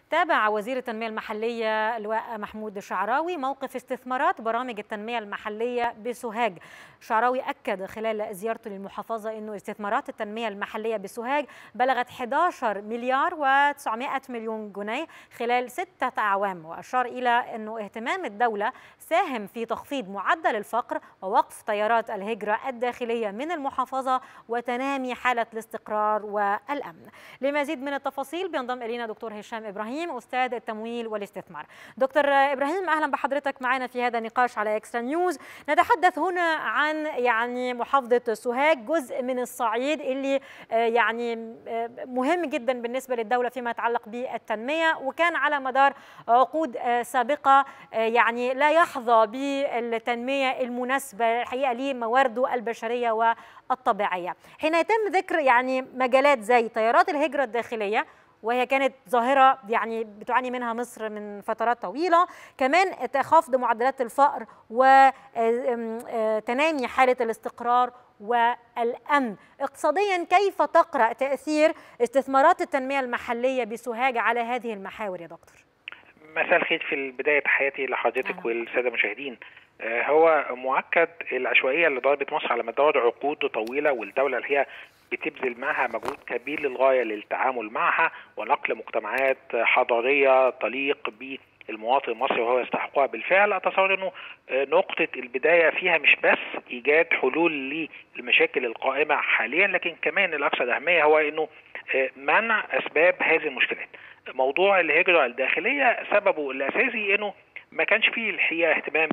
تابع وزير التنمية المحلية اللواء محمود شعراوي موقف استثمارات برامج التنمية المحلية بسوهاج شعراوي أكد خلال زيارته للمحافظة أنه استثمارات التنمية المحلية بسوهاج بلغت 11 مليار و900 مليون جنيه خلال ستة أعوام وأشار إلى أنه اهتمام الدولة ساهم في تخفيض معدل الفقر ووقف تيارات الهجرة الداخلية من المحافظة وتنامي حالة الاستقرار والأمن لمزيد من التفاصيل بينضم إلينا دكتور هشام إبراهيم أستاذ التمويل والاستثمار دكتور إبراهيم أهلا بحضرتك معنا في هذا النقاش على إكسترا نيوز نتحدث هنا عن يعني محافظة سوهاج جزء من الصعيد اللي يعني مهم جدا بالنسبة للدولة فيما يتعلق بالتنمية وكان على مدار عقود سابقة يعني لا يحظى بالتنمية المناسبة الحقيقة لموارده البشرية والطبيعية حين يتم ذكر يعني مجالات زي تيارات الهجرة الداخلية وهي كانت ظاهرة يعني بتعاني منها مصر من فترات طويلة كمان خفض معدلات الفقر وتنامي حالة الاستقرار والأمن اقتصاديا كيف تقرأ تأثير استثمارات التنمية المحلية بسوهاج على هذه المحاور يا دكتور مساء الخير في بداية تحياتي لحضرتك والسادة المشاهدين هو مؤكد العشوائية اللي ضربت مصر على مدار عقود طويلة والدولة اللي هي بتبذل معها مجهود كبير للغاية للتعامل معها ونقل مجتمعات حضارية تليق بالمواطن المصري وهو يستحقها بالفعل اتصور انه نقطة البداية فيها مش بس ايجاد حلول للمشاكل القائمة حاليا لكن كمان الاكثر اهمية هو انه منع اسباب هذه المشكلات موضوع الهجرة الداخلية سببه الاساسي انه ما كانش فيه الحقيقة اهتمام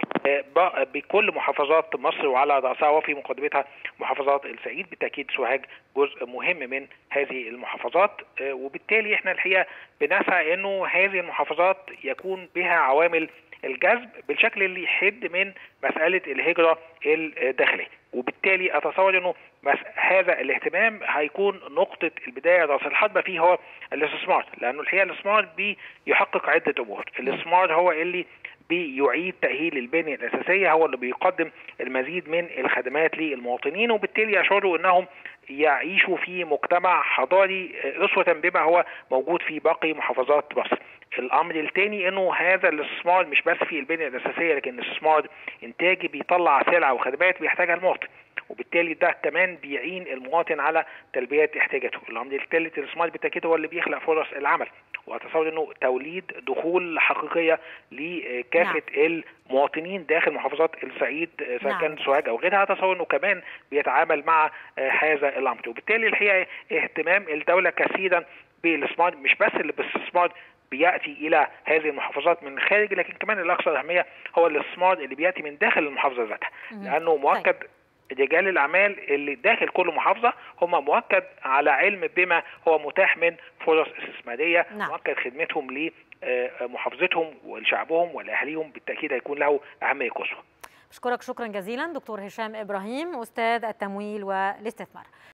بكل محافظات مصر وعلى رأسها وفي مقدمتها محافظات الصعيد بالتأكيد سوهاج جزء مهم من هذه المحافظات وبالتالي احنا الحقيقة بنسعى انه هذه المحافظات يكون بها عوامل الجذب بالشكل اللي يحد من مسألة الهجرة الداخلية وبالتالي أتصور أنه هذا الاهتمام هيكون نقطة البداية رأس الحربة فيه هو الاستثمار لأنه الحقيقة الاستثمار بيحقق عدة أمور الاستثمار هو اللي بيعيد تأهيل البنية الأساسية هو اللي بيقدم المزيد من الخدمات للمواطنين وبالتالي يشعروا أنهم يعيشوا في مجتمع حضاري أسوة بما هو موجود في باقي محافظات مصر الامر الثاني انه هذا الاستثمار مش بس في البنيه الاساسيه لكن استثمار انتاجي بيطلع سلع وخدمات بيحتاجها المواطن وبالتالي ده كمان بيعين المواطن على تلبيه احتياجاته الامر الثالث الاستثمار بالتاكيد هو اللي بيخلق فرص العمل واتصور انه توليد دخول حقيقيه لكافه نعم. المواطنين داخل محافظات الصعيد سواء نعم. كان سوهاج او غيرها اتصور انه كمان بيتعامل مع هذا الامر وبالتالي الحقيقه اهتمام الدوله كثيرا بالاستثمار مش بس اللي بالاستثمار بياتي الى هذه المحافظات من الخارج لكن كمان الاكثر اهميه هو الاستثمار اللي بياتي من داخل المحافظه ذاتها لانه مؤكد رجال الاعمال اللي داخل كل محافظه هم مؤكد على علم بما هو متاح من فرص استثماريه نعم. مؤكد خدمتهم لمحافظتهم ولشعبهم ولاهاليهم بالتاكيد هيكون له اهميه قصوى بشكرك شكرا جزيلا دكتور هشام ابراهيم استاذ التمويل والاستثمار